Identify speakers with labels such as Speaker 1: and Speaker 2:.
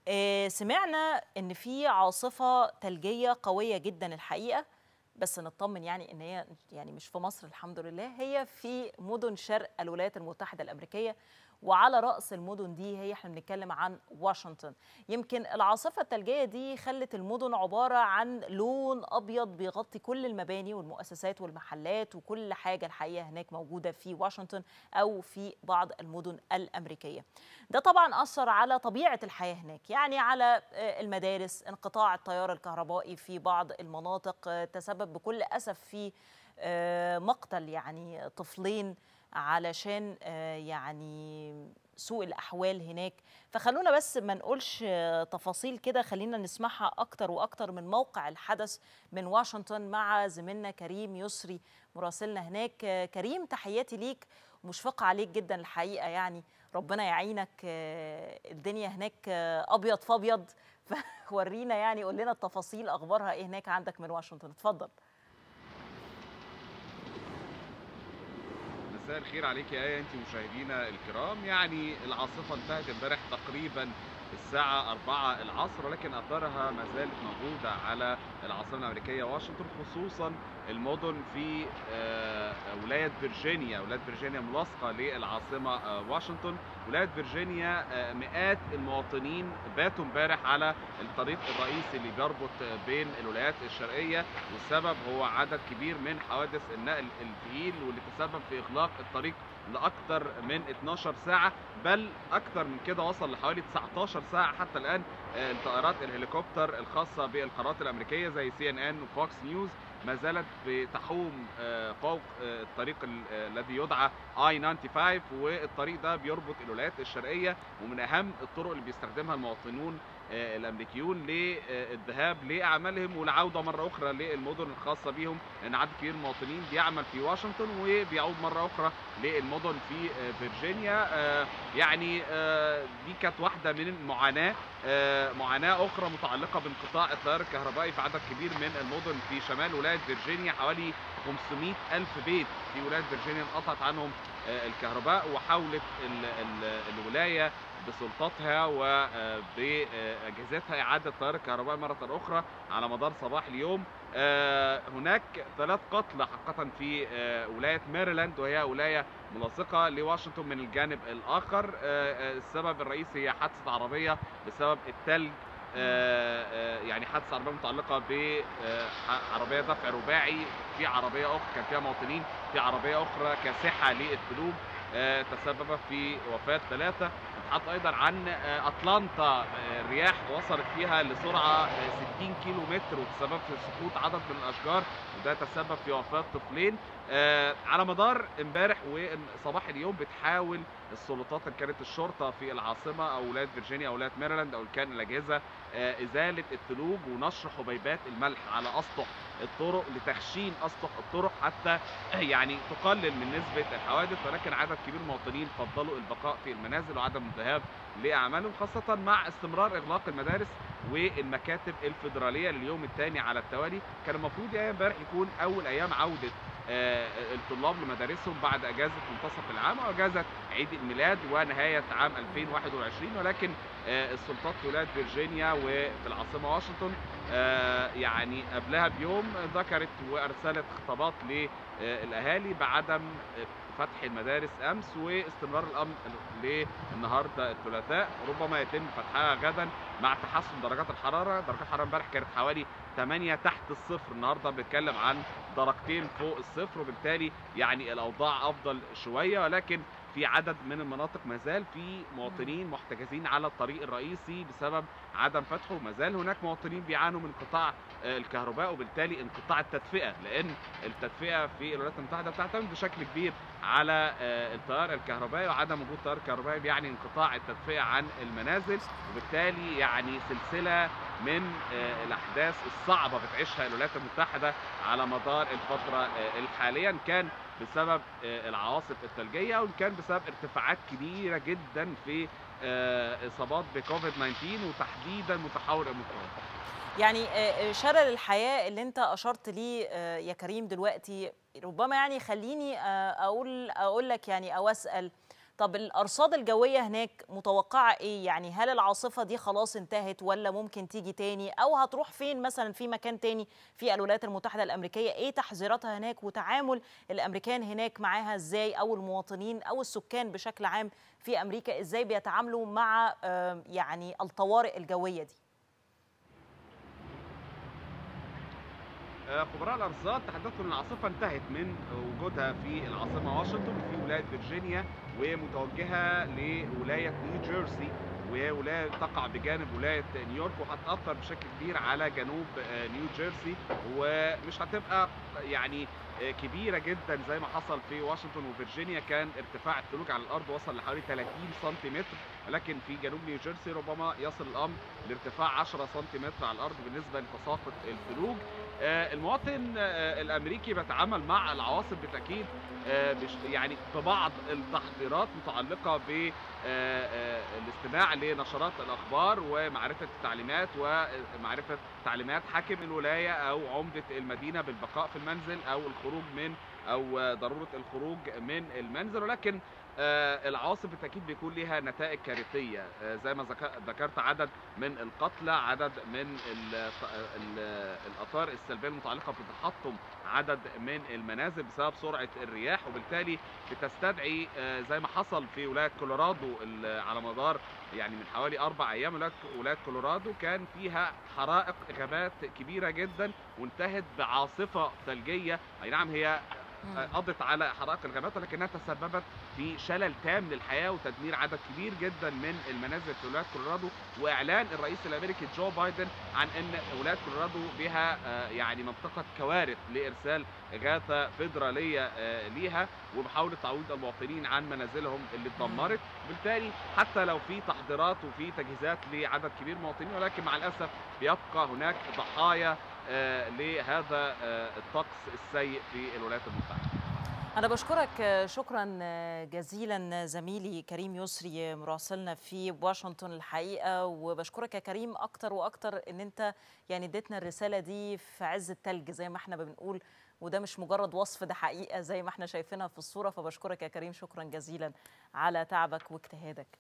Speaker 1: آه، سمعنا ان في عاصفه ثلجيه قويه جدا الحقيقه بس نطمن يعني ان هي يعني مش في مصر الحمد لله هي في مدن شرق الولايات المتحده الامريكيه وعلى راس المدن دي هي احنا بنتكلم عن واشنطن يمكن العاصفه الثلجيه دي خلت المدن عباره عن لون ابيض بيغطي كل المباني والمؤسسات والمحلات وكل حاجه الحقيقه هناك موجوده في واشنطن او في بعض المدن الامريكيه ده طبعا اثر على طبيعه الحياه هناك يعني على آه، المدارس انقطاع التيار الكهربائي في بعض المناطق آه، تسبب بكل اسف في آه، مقتل يعني طفلين علشان آه، يعني سوء الاحوال هناك فخلونا بس ما نقولش آه، تفاصيل كده خلينا نسمعها اكتر واكتر من موقع الحدث من واشنطن مع زميلنا كريم يسري مراسلنا هناك آه، كريم تحياتي ليك مشفقة عليك جدا الحقيقة يعني ربنا يعينك آه، الدنيا هناك آه، ابيض فابيض فورينا يعني قول لنا التفاصيل اخبارها ايه هناك عندك من واشنطن اتفضل
Speaker 2: مساء الخير عليك يا ايه انت مشاهدينا الكرام يعني العاصفه انتهت امبارح تقريبا الساعة 4 العصر ولكن اثارها ما زالت موجودة على العاصمة الامريكية واشنطن خصوصا المدن في آه، ولاية فيرجينيا، ولاية فيرجينيا ملاصقة للعاصمة آه، واشنطن، ولاية فيرجينيا آه، مئات المواطنين باتوا امبارح على الطريق الرئيسي اللي بيربط بين الولايات الشرقية والسبب هو عدد كبير من حوادث النقل الثقيل واللي تسبب في اغلاق الطريق لاكثر من 12 ساعه بل اكثر من كده وصل لحوالي 19 ساعه حتى الان آه، الطائرات الهليكوبتر الخاصه بالقنوات الامريكيه زي سي ان ان وفوكس نيوز ما زالت بتحوم آه، فوق آه، الطريق ال- آه، الذي يدعى اي 95 والطريق ده بيربط الولايات الشرقيه ومن اهم الطرق اللي بيستخدمها المواطنون آه، الامريكيون للذهاب لاعمالهم والعوده مره اخرى للمدن الخاصه بهم لان عدد كبير من المواطنين بيعمل في واشنطن وبيعود مره اخرى للمدن في آه، فيرجينيا آه، يعني آه، دي كانت واحده من المعاناه آه، معاناه اخرى متعلقه بانقطاع التيار الكهربائي في عدد كبير من المدن في شمال ولايه فيرجينيا حوالي 500 الف بيت في ولايه فيرجينيا انقطعت عنهم آه، الكهرباء وحاولت ال- ال- الولايه بسلطاتها وباجهزتها اعاده تيار الكهرباء مره اخرى على مدار صباح اليوم آه، هناك ثلاث قتلى حقيقه في آه، ولايه ميريلاند وهي ولايه ملاصقه لواشنطن من الجانب الاخر آه، آه، السبب الرئيسي هي حادثه عربيه بسبب الثلج آه، آه، يعني حادثه عربيه متعلقه بعربيه دفع رباعي في عربيه اخرى كان فيها مواطنين في عربيه اخرى كاسحه للثلوج آه، تسبب في وفاه ثلاثه نتحدث ايضا عن آه، اتلانتا آه، الرياح وصلت فيها لسرعه آه، 60 كيلو متر وتسبب في سقوط عدد من الاشجار وده تسبب في وفاه طفلين آه، على مدار امبارح وصباح اليوم بتحاول السلطات ان كانت الشرطه في العاصمه او ولايه فيرجينيا او ولايه ميريلاند او إن كان الاجهزه آه، ازاله الثلوج ونشر حبيبات الملح على اسطح الطرق لتخشين اسطح الطرق حتى يعني تقلل من نسبه الحوادث ولكن عدد كبير من المواطنين فضلوا البقاء في المنازل وعدم الذهاب لاعمالهم خاصه مع استمرار اغلاق المدارس والمكاتب الفيدراليه لليوم الثاني على التوالي كان المفروض يعني امبارح يكون اول ايام عوده آه، الطلاب لمدارسهم بعد اجازه منتصف العام واجازه عيد الميلاد ونهايه عام 2021 ولكن آه، السلطات في ولايه فيرجينيا وفي العاصمه واشنطن آه، يعني قبلها بيوم ذكرت وارسلت خطابات للاهالي بعدم فتح المدارس امس واستمرار الامر للنهارده الثلاثاء ربما يتم فتحها غدا مع تحسن درجات الحراره درجات الحراره امبارح كانت حوالي 8 تحت الصفر النهارده بنتكلم عن درجتين فوق الصفر وبالتالي يعني الاوضاع افضل شويه ولكن في عدد من المناطق ما زال في مواطنين محتجزين على الطريق الرئيسي بسبب عدم فتحه وما زال هناك مواطنين بيعانوا من انقطاع آه، الكهرباء وبالتالي انقطاع التدفئه لان التدفئه في الولايات المتحده بتعتمد بشكل كبير على آه، التيار الكهربائي وعدم وجود تيار كهربائي بيعني انقطاع التدفئه عن المنازل وبالتالي يعني سلسله من آه، الاحداث الصعبه بتعيشها الولايات المتحده على مدار الفتره آه، الحاليه إن كان بسبب آه، العواصف الثلجيه وان كان بسبب ارتفاعات كبيره جدا في آه، اصابات بكوفيد 19 وتحديدا متحور اوميكرون
Speaker 1: يعني آه، آه، شلل الحياة اللي انت اشرت ليه آه، يا كريم دلوقتي ربما يعني خليني آه، اقول اقول لك يعني او اسال طب الارصاد الجويه هناك متوقعه ايه يعني هل العاصفه دي خلاص انتهت ولا ممكن تيجي تاني او هتروح فين مثلا في مكان تاني في الولايات المتحده الامريكيه ايه تحذيراتها هناك وتعامل الامريكان هناك معاها ازاي او المواطنين او السكان بشكل عام في امريكا ازاي بيتعاملوا مع يعني الطوارئ الجويه دي
Speaker 2: خبراء الارصاد تحدثوا ان العاصفه انتهت من وجودها في العاصمه واشنطن في ولايه فيرجينيا ومتوجهه لولايه نيو جيرسي وهي ولايه تقع بجانب ولايه نيويورك وهتاثر بشكل كبير على جنوب نيو جيرسي ومش هتبقى يعني كبيره جدا زي ما حصل في واشنطن وفرجينيا كان ارتفاع الثلوج على الارض وصل لحوالي 30 سنتيمتر ولكن في جنوب نيو جيرسي ربما يصل الامر لارتفاع 10 سنتيمتر على الارض بالنسبه لتساقط الثلوج المواطن الامريكي بيتعامل مع العواصف بالتاكيد يعني ببعض التحضيرات متعلقه ب الاستماع لنشرات الاخبار ومعرفه التعليمات ومعرفه تعليمات حاكم الولايه او عمده المدينه بالبقاء في المنزل او الخروج من او ضروره الخروج من المنزل ولكن آه العواصف بالتاكيد بيكون لها نتائج كارثيه آه زي ما ذكرت عدد من القتلى عدد من ال ال الاثار السلبيه المتعلقه بتحطم عدد من المنازل بسبب سرعه الرياح وبالتالي بتستدعي آه زي ما حصل في ولايه كولورادو على مدار يعني من حوالي اربع ايام ولايه كولورادو كان فيها حرائق غابات كبيره جدا وانتهت بعاصفه ثلجيه اي نعم هي قضت على حرائق الغابات ولكنها تسببت في شلل تام للحياه وتدمير عدد كبير جدا من المنازل في ولايه كولورادو واعلان الرئيس الامريكي جو بايدن عن ان ولايه كولورادو بها يعني منطقه كوارث لارسال اغاثه فيدراليه ليها ومحاوله تعويض المواطنين عن منازلهم اللي اتدمرت بالتالي حتى لو في تحضيرات وفي تجهيزات لعدد كبير من المواطنين ولكن مع الاسف بيبقى هناك ضحايا آه لهذا آه الطقس السيء في الولايات المتحده
Speaker 1: أنا بشكرك شكرا جزيلا زميلي كريم يسري مراسلنا في واشنطن الحقيقة وبشكرك يا كريم أكتر وأكتر إن أنت يعني اديتنا الرسالة دي في عز التلج زي ما احنا بنقول وده مش مجرد وصف ده حقيقة زي ما احنا شايفينها في الصورة فبشكرك يا كريم شكرا جزيلا على تعبك واجتهادك